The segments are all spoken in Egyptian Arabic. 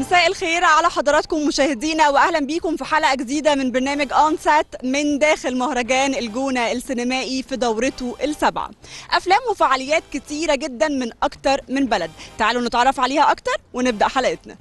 مساء الخير على حضراتكم مشاهدينا واهلا بيكم في حلقه جديده من برنامج اون سات من داخل مهرجان الجونه السينمائي في دورته السابعه. افلام وفعاليات كتيره جدا من اكتر من بلد، تعالوا نتعرف عليها اكتر ونبدا حلقتنا.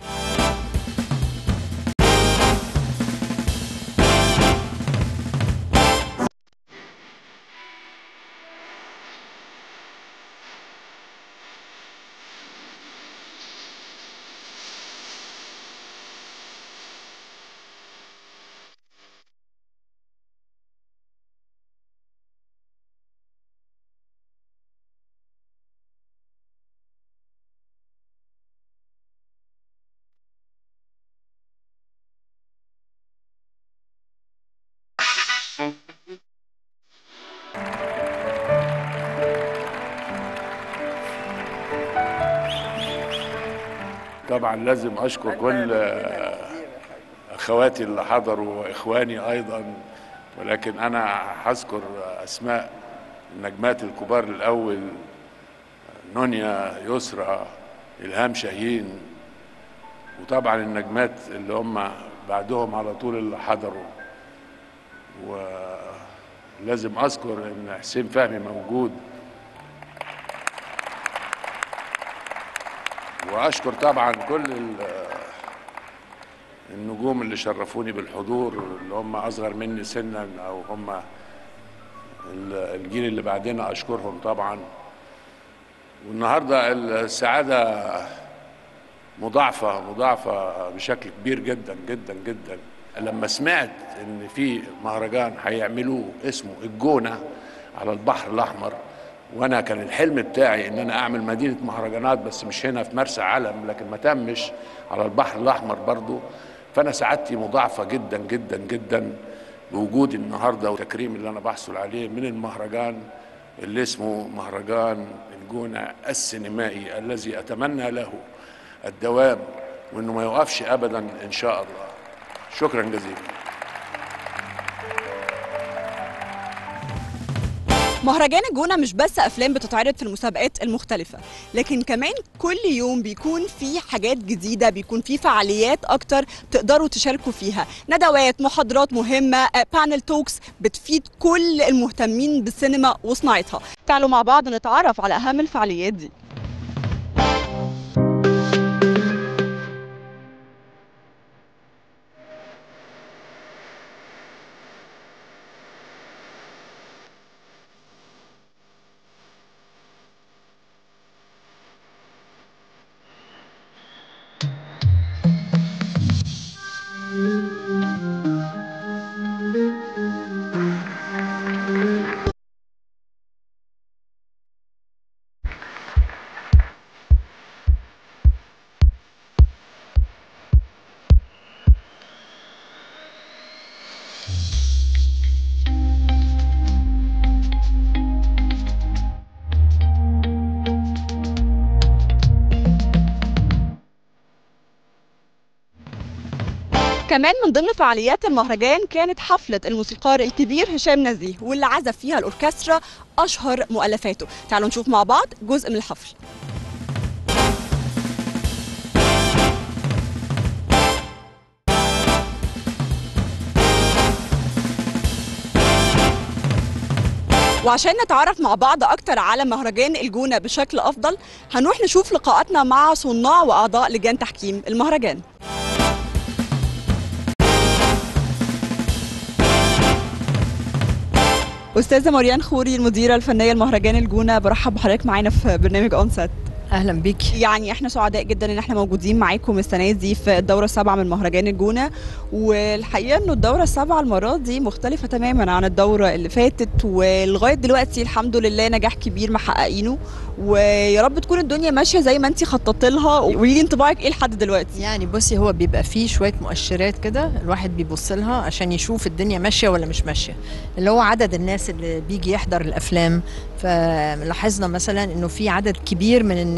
طبعا لازم اشكر كل اخواتي اللي حضروا واخواني ايضا ولكن انا هذكر اسماء النجمات الكبار الاول نونيا يسرى الهام شاهين وطبعا النجمات اللي هم بعدهم على طول اللي حضروا ولازم اذكر ان حسين فهمي موجود واشكر طبعا كل النجوم اللي شرفوني بالحضور اللي هم اصغر مني سنا او هم الجيل اللي بعدنا اشكرهم طبعا والنهارده السعاده مضاعفه مضاعفه بشكل كبير جدا جدا جدا لما سمعت ان في مهرجان هيعملوه اسمه الجونه على البحر الاحمر وانا كان الحلم بتاعي ان انا اعمل مدينه مهرجانات بس مش هنا في مرسى علم لكن ما تمش على البحر الاحمر برضو فانا سعادتي مضاعفه جدا جدا جدا بوجودي النهارده والتكريم اللي انا بحصل عليه من المهرجان اللي اسمه مهرجان الجونه السينمائي الذي اتمنى له الدوام وانه ما يوقفش ابدا ان شاء الله شكرا جزيلا مهرجان الجونه مش بس افلام بتتعرض في المسابقات المختلفه لكن كمان كل يوم بيكون في حاجات جديده بيكون في فعاليات اكتر تقدروا تشاركوا فيها ندوات محاضرات مهمه بانل توكس بتفيد كل المهتمين بالسينما وصناعتها تعالوا مع بعض نتعرف على اهم الفعاليات دي كمان من ضمن فعاليات المهرجان كانت حفلة الموسيقار الكبير هشام نزيه واللي عزف فيها الأوركسترا أشهر مؤلفاته تعالوا نشوف مع بعض جزء من الحفل وعشان نتعرف مع بعض اكتر على مهرجان الجونه بشكل افضل هنروح نشوف لقاءاتنا مع صناع واعضاء لجان تحكيم المهرجان استاذه مريان خوري المديره الفنيه لمهرجان الجونه برحب بحضرتك معانا في برنامج اون سات اهلا بيكي يعني احنا سعداء جدا ان احنا موجودين معاكم السنه دي في الدوره السابعه من مهرجان الجونه والحقيقه انه الدوره السابعه المره دي مختلفه تماما عن الدوره اللي فاتت ولغايه دلوقتي الحمد لله نجاح كبير محققينه ويا رب تكون الدنيا ماشيه زي ما انت خططت لها قولي لي انطباعك ايه لحد دلوقتي يعني بصي هو بيبقى فيه شويه مؤشرات كده الواحد بيبص لها عشان يشوف الدنيا ماشيه ولا مش ماشيه اللي هو عدد الناس اللي بيجي يحضر الافلام فلاحظنا مثلا انه في عدد كبير من الناس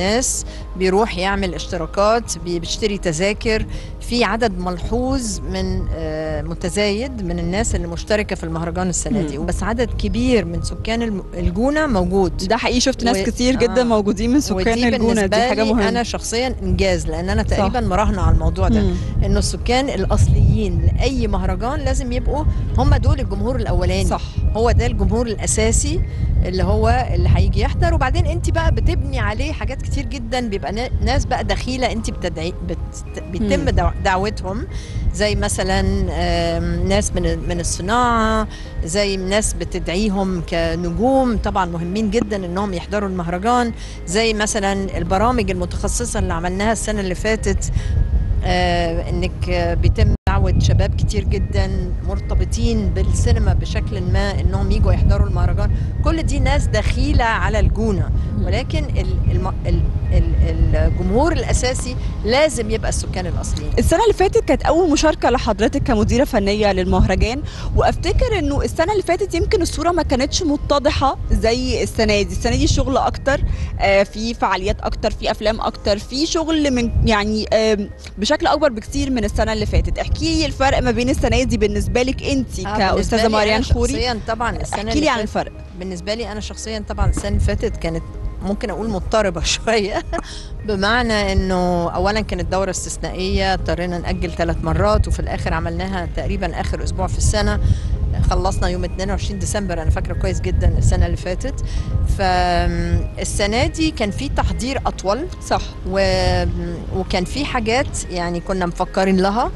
الناس بيروح يعمل اشتراكات بي- بيشتري تذاكر في عدد ملحوظ من آه، متزايد من الناس اللي مشتركه في المهرجان السنه دي مم. بس عدد كبير من سكان الم- الجونه موجود ده حقيقي شفت ناس و- كتير جدا آه. موجودين من سكان ودي الجونه دي بالنسبة حاجه لي مهمه انا شخصيا انجاز لان انا صح. تقريبا مراهنه على الموضوع ده مم. انه السكان الاصليين لاي مهرجان لازم يبقوا هم دول الجمهور الاولاني صح هو ده الجمهور الاساسي اللي هو اللي هيجي يحضر وبعدين انت بقى بتبني عليه حاجات كتير جدا بيبقى نا- ناس بقى دخيله انت بتدعي بت بيتم مم. دع- دعوتهم زي مثلا آم، ناس من من الصناعه زي ناس بتدعيهم كنجوم طبعا مهمين جدا انهم يحضروا المهرجان زي مثلا البرامج المتخصصه اللي عملناها السنه اللي فاتت آه، انك آه، بيتم دعوه شباب كتير جدا مرتبطين بالسينما بشكل ما انهم يجوا يحضروا المهرجان كل دي ناس دخيله على الجونه ولكن ال- الم- ال- ال- الجمهور الاساسي لازم يبقى السكان الاصليين السنة اللي فاتت كانت أول مشاركة لحضرتك كمديرة فنية للمهرجان وأفتكر إنه السنة اللي فاتت يمكن الصورة ما كانتش متضحة زي السنة دي، السنة دي شغل أكتر آه، في فعاليات أكتر في أفلام أكتر في شغل من يعني آم، بشكل أكبر بكتير من السنة اللي فاتت، احكي لي الفرق ما بين السنة دي بالنسبة لك أنت آه، بالنسبة كأستاذة لي مريان أنا خوري شخصيا طبعا السنه احكي اللي لي عن فاتت الفرق بالنسبه لي انا شخصيا طبعا السنه اللي فاتت كانت ممكن اقول مضطربه شويه بمعنى انه اولا كانت دوره استثنائيه اضطرينا ناجل ثلاث مرات وفي الاخر عملناها تقريبا اخر اسبوع في السنه خلصنا يوم 22 ديسمبر انا فاكره كويس جدا السنه اللي فاتت فالسنه دي كان في تحضير اطول صح و... وكان في حاجات يعني كنا مفكرين لها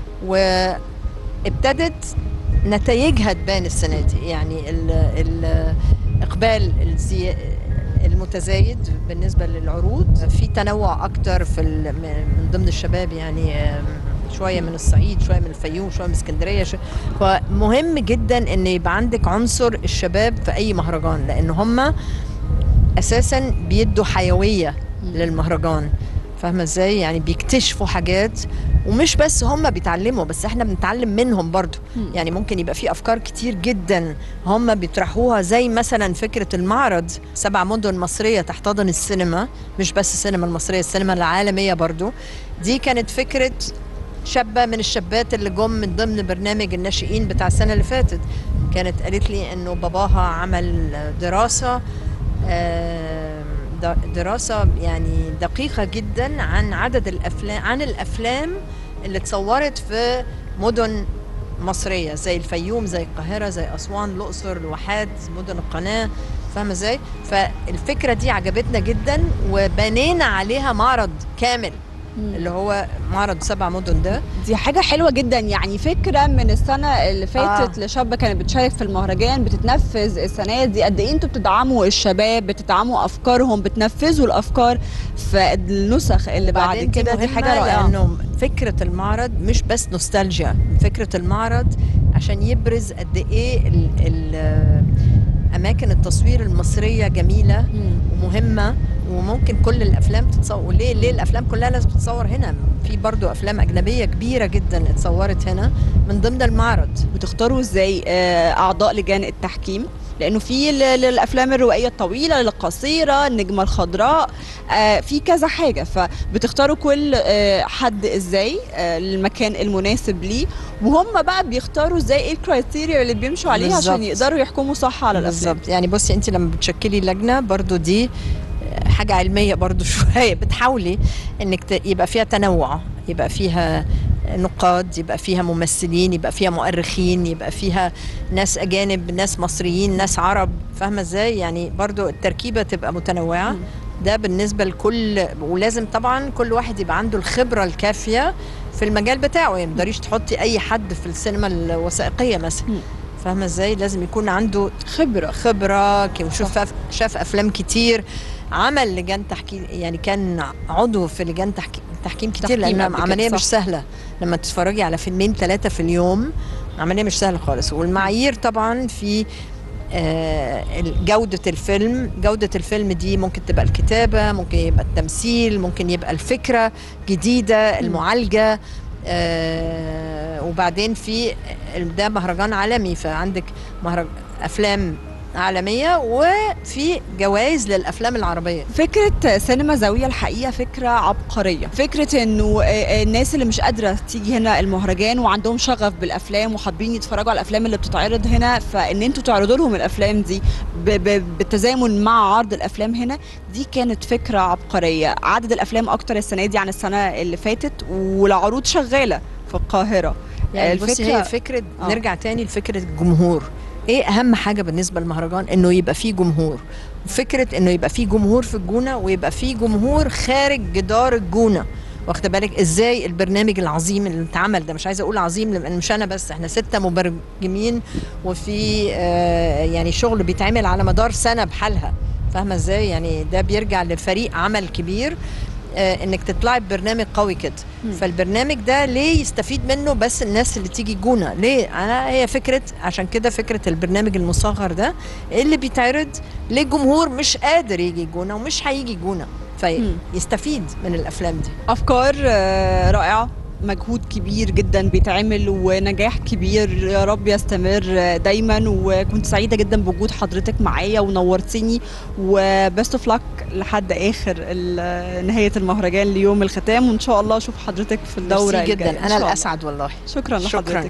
وابتدت نتائجها تبان السنه دي يعني ال... الاقبال الزي... المتزايد بالنسبه للعروض في تنوع اكتر في ال... من ضمن الشباب يعني آم، شويه من الصعيد شويه من الفيوم شويه من اسكندريه شو... فمهم جدا ان يبقى عندك عنصر الشباب في اي مهرجان لان هم اساسا بيدوا حيويه للمهرجان فاهمه ازاي يعني بيكتشفوا حاجات ومش بس هم بيتعلموا بس احنا بنتعلم منهم برضو مم. يعني ممكن يبقى في افكار كتير جدا هم بيطرحوها زي مثلا فكره المعرض سبع مدن مصريه تحتضن السينما مش بس السينما المصريه السينما العالميه برضو دي كانت فكره شابه من الشابات اللي جم من ضمن برنامج الناشئين بتاع السنه اللي فاتت كانت قالت لي انه باباها عمل دراسه آم، د- دراسه يعني دقيقه جدا عن عدد الافلام عن الافلام اللي اتصورت في مدن مصريه زي الفيوم زي القاهره زي اسوان الاقصر الواحات مدن القناه فاهمه ازاي فالفكره دي عجبتنا جدا وبنينا عليها معرض كامل اللي هو معرض سبع مدن ده دي حاجة حلوة جدا يعني فكرة من السنة اللي فاتت آه. آه. لشابة كانت بتشارك في المهرجان بتتنفذ السنة دي قد ايه انتوا بتدعموا الشباب بتدعموا افكارهم بتنفذوا الافكار في النسخ اللي بعد وبعدين كده دي مهمة حاجة رائعة لانه فكره المعرض مش بس نوستالجيا فكره المعرض عشان يبرز قد ايه ال ال اماكن التصوير المصريه جميله مم. ومهمه وممكن كل الافلام تتصور ليه ليه الافلام كلها لازم تتصور هنا في برضو افلام اجنبيه كبيره جدا اتصورت هنا من ضمن المعرض بتختاروا ازاي آه، اعضاء لجان التحكيم لانه في ل- للافلام الروائيه الطويله القصيره النجمه الخضراء آه، في كذا حاجه فبتختاروا كل آه، حد ازاي آه، المكان المناسب ليه وهم بقى بيختاروا ازاي ايه الكرايتيريا اللي بيمشوا عليها عشان بالظبط. يقدروا يحكموا صح على الافلام بالظبط يعني بصي انت لما بتشكلي لجنه برضو دي حاجه علميه برضو شويه بتحاولي انك ت- يبقى فيها تنوع يبقى فيها نقاد يبقى فيها ممثلين يبقى فيها مؤرخين يبقى فيها ناس اجانب ناس مصريين ناس عرب فاهمه ازاي يعني برضو التركيبه تبقى متنوعه مم. ده بالنسبه لكل ولازم طبعا كل واحد يبقى عنده الخبره الكافيه في المجال بتاعه يعني ما تقدريش تحطي اي حد في السينما الوثائقيه مثلا مم. فاهمه ازاي لازم يكون عنده خبره خبره ك- وشوف أف- شاف افلام كتير عمل لجان تحكيم يعني كان عضو في لجان تحكيم تحكيم كتير تحكيم لان قبل كده، عمليه صح. مش سهله لما تتفرجي على فيلمين ثلاثه في اليوم عمليه مش سهله خالص والمعايير طبعا في آه، ال- جودة الفيلم جودة الفيلم دي ممكن تبقى الكتابة ممكن يبقى التمثيل ممكن يبقى الفكرة جديدة المعالجة آه، وبعدين في ده مهرجان عالمي فعندك مهرج أفلام عالميه وفي جوائز للافلام العربيه فكرة سينما زاوية الحقيقة فكرة عبقرية فكرة انه آه، آه، الناس اللي مش قادرة تيجي هنا المهرجان وعندهم شغف بالافلام وحابين يتفرجوا على الافلام اللي بتتعرض هنا فان انتوا تعرضوا لهم الافلام دي ب- ب- بالتزامن مع عرض الافلام هنا دي كانت فكرة عبقرية عدد الافلام اكتر السنة دي عن السنة اللي فاتت والعروض شغالة في القاهرة يعني بصي الفكرة- هي فكره آه. نرجع تاني لفكره الجمهور ايه اهم حاجه بالنسبه للمهرجان انه يبقى فيه جمهور فكره انه يبقى فيه جمهور في الجونه ويبقى فيه جمهور خارج جدار الجونه واخده بالك ازاي البرنامج العظيم اللي اتعمل ده مش عايزه اقول عظيم لان مش انا بس احنا ستة مبرمجين وفي آه يعني شغل بيتعمل على مدار سنه بحالها فاهمه ازاي يعني ده بيرجع لفريق عمل كبير آه انك تطلعي ببرنامج قوي كده مم. فالبرنامج ده ليه يستفيد منه بس الناس اللي تيجي جونه ليه انا هي فكره عشان كده فكره البرنامج المصغر ده اللي بيتعرض لجمهور مش قادر يجي جونه ومش هيجي جونه مم. فيستفيد من الافلام دي افكار آه، رائعه مجهود كبير جدا بيتعمل ونجاح كبير يا رب يستمر آه، دايما وكنت سعيده جدا بوجود حضرتك معايا ونورتني وبست اوف لك لحد اخر ال- نهايه المهرجان ليوم الختام وان شاء الله اشوف حضرتك في الدوره ميرسي الجاية. إن جدا شاء انا الله. الاسعد والله شكرا شكراً. لحضرتك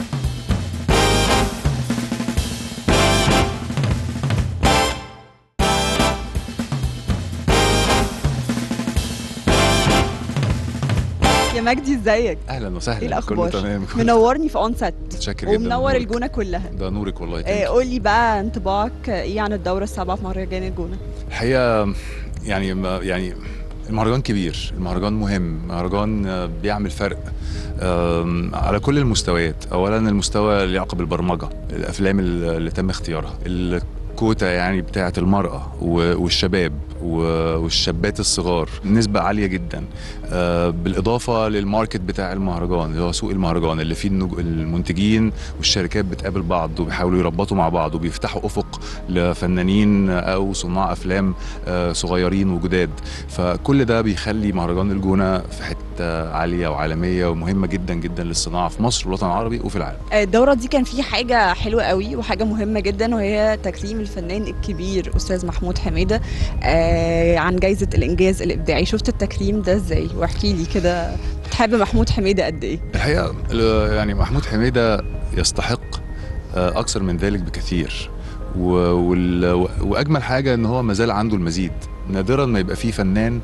يا مجدي ازيك اهلا وسهلا ايه الاخبار كله تمام كله منورني في اون سيت متشكر جدا ومنور نورك. الجونه كلها ده نورك والله آه، تاني. قولي بقى انطباعك ايه عن الدوره السابعه في مهرجان الجونه الحقيقه يعني ما يعني المهرجان كبير المهرجان مهم مهرجان آه، بيعمل فرق آم، على كل المستويات اولا المستوى اللي يعقب البرمجه الافلام اللي اللي تم اختيارها الكوتا يعني بتاعه المراه و- والشباب و- والشابات الصغار نسبة عالية جدا آه، بالإضافة للماركت بتاع المهرجان اللي هو سوق المهرجان اللي فيه النج- المنتجين والشركات بتقابل بعض وبيحاولوا يربطوا مع بعض وبيفتحوا أفق لفنانين أو صناع أفلام آه، صغيرين وجداد فكل ده بيخلي مهرجان الجونة في حتة عالية وعالمية ومهمة جدا جدا للصناعة في مصر والوطن العربي وفي العالم الدورة دي كان في حاجة حلوة قوي وحاجة مهمة جدا وهي تكريم الفنان الكبير أستاذ محمود حميدة آه عن جايزة الإنجاز الإبداعي شفت التكريم ده إزاي واحكي لي كده بتحب محمود حميدة قد إيه الحقيقة ال- يعني محمود حميدة يستحق آه، أكثر من ذلك بكثير و- وال- وأجمل حاجة إن هو مازال عنده المزيد نادرا ما يبقى فيه فنان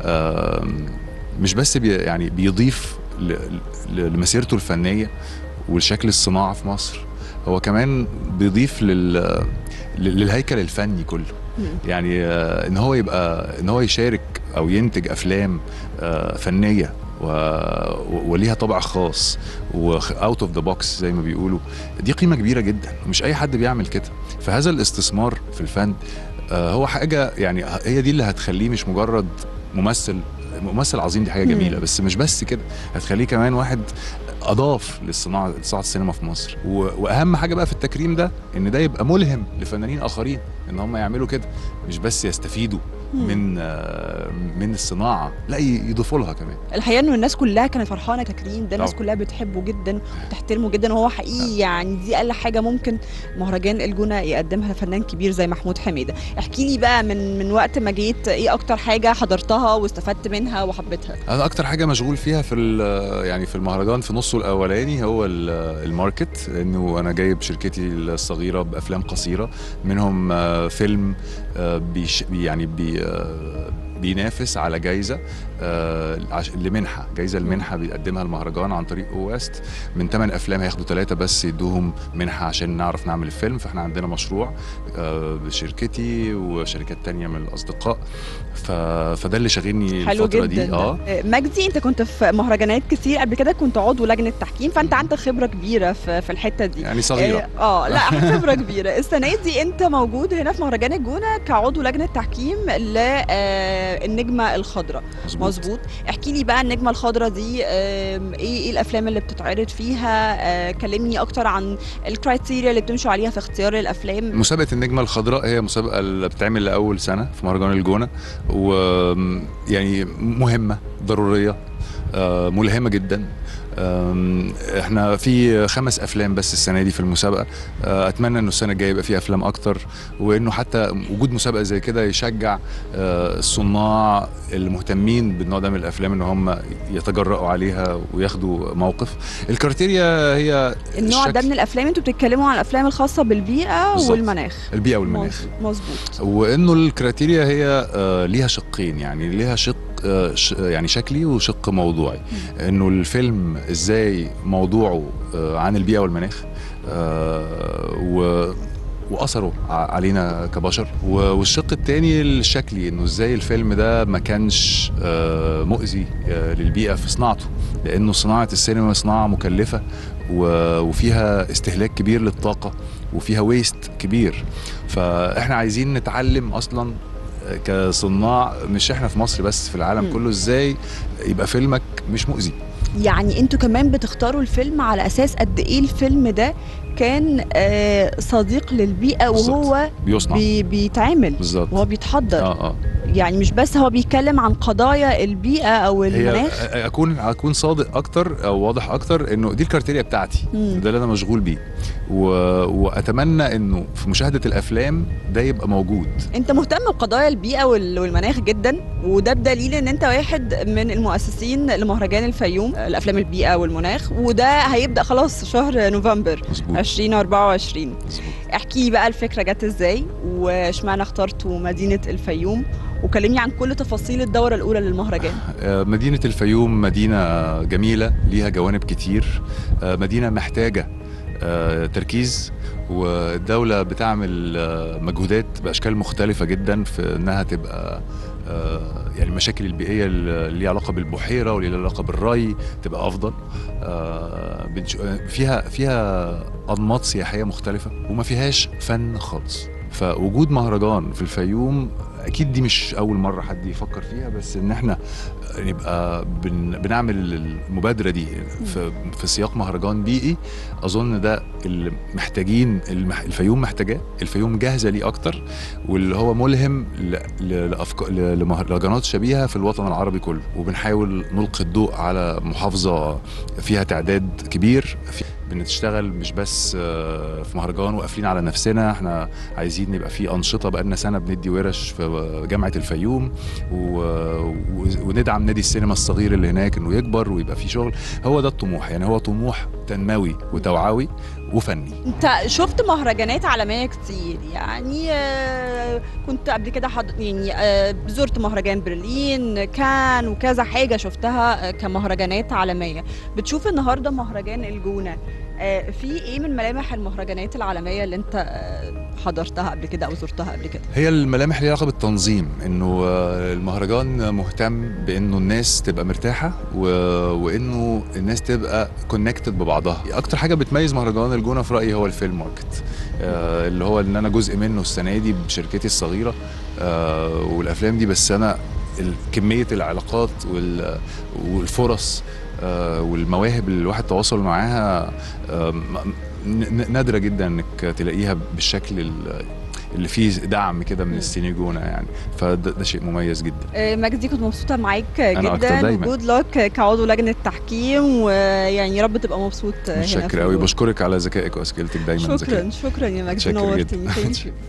آم، مش بس بي يعني بيضيف ل- ل- لمسيرته الفنية ولشكل الصناعة في مصر هو كمان بيضيف لل لل- للهيكل الفني كله مم. يعني آه، ان هو يبقى ان هو يشارك او ينتج افلام آه، فنيه و... و- وليها طابع خاص واوت اوف ذا بوكس زي ما بيقولوا دي قيمه كبيره جدا مش اي حد بيعمل كده فهذا الاستثمار في الفن آه، هو حاجه يعني هي دي اللي هتخليه مش مجرد ممثل ممثل عظيم دي حاجه مم. جميله بس مش بس كده هتخليه كمان واحد اضاف للصناعه صناعه السينما في مصر و... واهم حاجه بقى في التكريم ده ان ده يبقى ملهم لفنانين اخرين ان هم يعملوا كده مش بس يستفيدوا مم. من آه، من الصناعه لا ي- يضيفوا لها كمان الحقيقة إنه الناس كلها كانت فرحانة تكريم ده الناس طبعا. كلها بتحبه جدا وتحترمه جدا وهو حقيقي يعني دي أقل حاجة ممكن مهرجان الجونة يقدمها لفنان كبير زي محمود حميدة احكي لي بقى من من وقت ما جيت إيه أكتر حاجة حضرتها واستفدت منها وحبيتها انا اكتر حاجه مشغول فيها في ال- يعني في المهرجان في نصه الاولاني هو ال- الماركت انه انا جايب شركتي الصغيره بافلام قصيره منهم آه، فيلم آه، بيش يعني بي آه، بينافس على جايزه آه، عش- لمنحه جايزه المنحه بيقدمها المهرجان عن طريق اوست من ثمان افلام هياخدوا ثلاثه بس يدوهم منحه عشان نعرف نعمل الفيلم فاحنا عندنا مشروع آه، بشركتي وشركات تانية من الاصدقاء ف... فده اللي شاغلني حلو الفتره جدا دي اه آه، مجدي انت كنت في مهرجانات كتير قبل كده كنت عضو لجنه تحكيم فانت عندك خبره كبيره في, في الحته دي يعني صغيره اه آه، لا خبره كبيره السنه دي انت موجود هنا في مهرجان الجونه كعضو لجنه تحكيم للنجمه الخضراء مظبوط مظبوط احكي لي بقى النجمه الخضراء دي آم، ايه ايه الافلام اللي بتتعرض فيها آه، كلمني اكتر عن الكرايتيريا اللي بتمشوا عليها في اختيار الافلام مسابقة النجمة الخضراء هي مسابقة اللي بتتعمل لأول سنة في مهرجان الجونة ويعني مهمة ضرورية آه، ملهمه جدا آم، احنا في خمس افلام بس السنه دي في المسابقه آه، اتمنى انه السنه الجايه يبقى في افلام اكتر وانه حتى وجود مسابقه زي كده يشجع آه، الصناع المهتمين بالنوع ده من الافلام ان هم يتجرأوا عليها وياخدوا موقف الكريتيريا هي النوع ده الشكل- من الافلام انتوا بتتكلموا عن الافلام الخاصه بالبيئه بالظبط. والمناخ البيئه والمناخ مظبوط وانه الكريتيريا هي آه، ليها شقين يعني ليها شق آه، ش- يعني شكلي وشق موضوعي انه الفيلم ازاي موضوعه آه، عن البيئه والمناخ آه، و واثره ع- علينا كبشر و- والشق الثاني الشكلي انه ازاي الفيلم ده ما كانش آه، مؤذي آه، للبيئه في صناعته لانه صناعه السينما صناعه مكلفه و- وفيها استهلاك كبير للطاقه وفيها ويست كبير فاحنا عايزين نتعلم اصلا كصناع مش احنا في مصر بس في العالم مم. كله ازاي يبقى فيلمك مش مؤذي يعني انتوا كمان بتختاروا الفيلم على اساس قد ايه الفيلم ده كان آه، صديق للبيئه وهو بيصنع بي بيتعمل بالظبط وهو بيتحضر اه اه يعني مش بس هو بيتكلم عن قضايا البيئه او هي المناخ أ- اكون اكون صادق اكتر او واضح اكتر انه دي الكارتيريا بتاعتي مم. ده اللي انا مشغول بيه و... واتمنى انه في مشاهده الافلام ده يبقى موجود انت مهتم بقضايا البيئه وال- والمناخ جدا وده بدليل ان انت واحد من المؤسسين لمهرجان الفيوم آه، الافلام البيئه والمناخ وده هيبدا خلاص شهر نوفمبر مظبوط 2024 مظبوط احكي لي بقى الفكره جت ازاي واشمعنى اخترتوا مدينه الفيوم وكلمني عن كل تفاصيل الدوره الاولى للمهرجان آه، مدينة الفيوم مدينة جميلة ليها جوانب كتير آه، مدينة محتاجة آه، تركيز والدولة بتعمل آه، مجهودات بأشكال مختلفة جدا في إنها تبقى آه، يعني المشاكل البيئية اللي ليها علاقة بالبحيرة واللي ليها علاقة بالري تبقى أفضل آه، بنش- آه، فيها فيها أنماط سياحية مختلفة وما فيهاش فن خالص فوجود مهرجان في الفيوم اكيد دي مش اول مره حد يفكر فيها بس ان احنا نبقى بن بنعمل المبادره دي في, في سياق مهرجان بيئي اظن ده اللي محتاجين المح- الفيوم محتاجاه الفيوم جاهزه ليه اكتر واللي هو ملهم ل- ل- لأفكار ل- لمهرجانات شبيهه في الوطن العربي كله وبنحاول نلقي الضوء على محافظه فيها تعداد كبير في بنشتغل مش بس آه، في مهرجان وقافلين على نفسنا احنا عايزين يبقى في انشطه بقالنا سنه بندي ورش في جامعه الفيوم و... و... وندعم نادي السينما الصغير اللي هناك انه يكبر ويبقى في شغل هو ده الطموح يعني هو طموح تنموي وتوعوي وفني انت شفت مهرجانات عالميه كتير يعني آه، كنت قبل كده حض... يعني آه، زرت مهرجان برلين كان وكذا حاجه شفتها آه، كمهرجانات عالميه بتشوف النهارده مهرجان الجونه آه، في ايه من ملامح المهرجانات العالميه اللي انت آه، حضرتها قبل كده او زرتها قبل كده هي الملامح اللي ليها علاقه بالتنظيم انه آه، المهرجان مهتم بانه الناس تبقى مرتاحه و... وانه الناس تبقى كونكتد ببعضها اكتر حاجه بتميز مهرجان الجونه في رايي هو الفيلم ماركت آه، اللي هو ان انا جزء منه السنه دي بشركتي الصغيره آه، والافلام دي بس انا ال- كميه العلاقات وال- والفرص آه، والمواهب اللي الواحد تواصل معاها آه، م- ن- نادره جدا انك تلاقيها بالشكل ال- اللي فيه دعم كده من السينيجونا يعني فده ده شيء مميز جدا آه، مجدي كنت مبسوطه معاك أنا أكتر جدا دايماً. جود لك كعضو لجنه تحكيم ويعني يا رب تبقى مبسوط آه، هنا في متشكر قوي الجونة. بشكرك على ذكائك واسئلتك دايما شكرا ذكية. شكرا يا مجدي متشكر نورتني جدا. Thank you.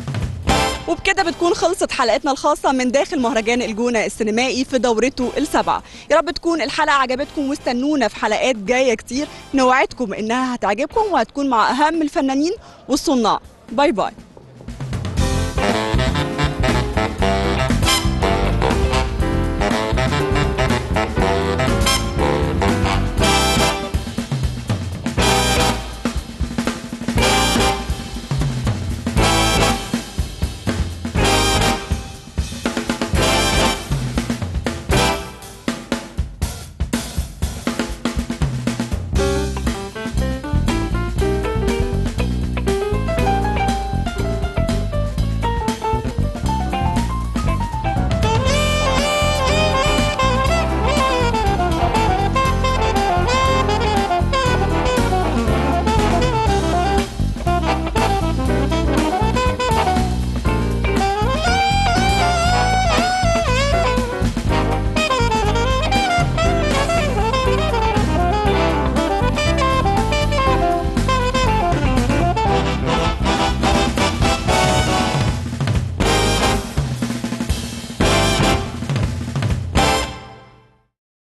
وبكده بتكون خلصت حلقتنا الخاصة من داخل مهرجان الجونة السينمائي في دورته السابعة يا رب تكون الحلقة عجبتكم واستنونا في حلقات جاية كتير نوعدكم إنها هتعجبكم وهتكون مع أهم الفنانين والصناع باي باي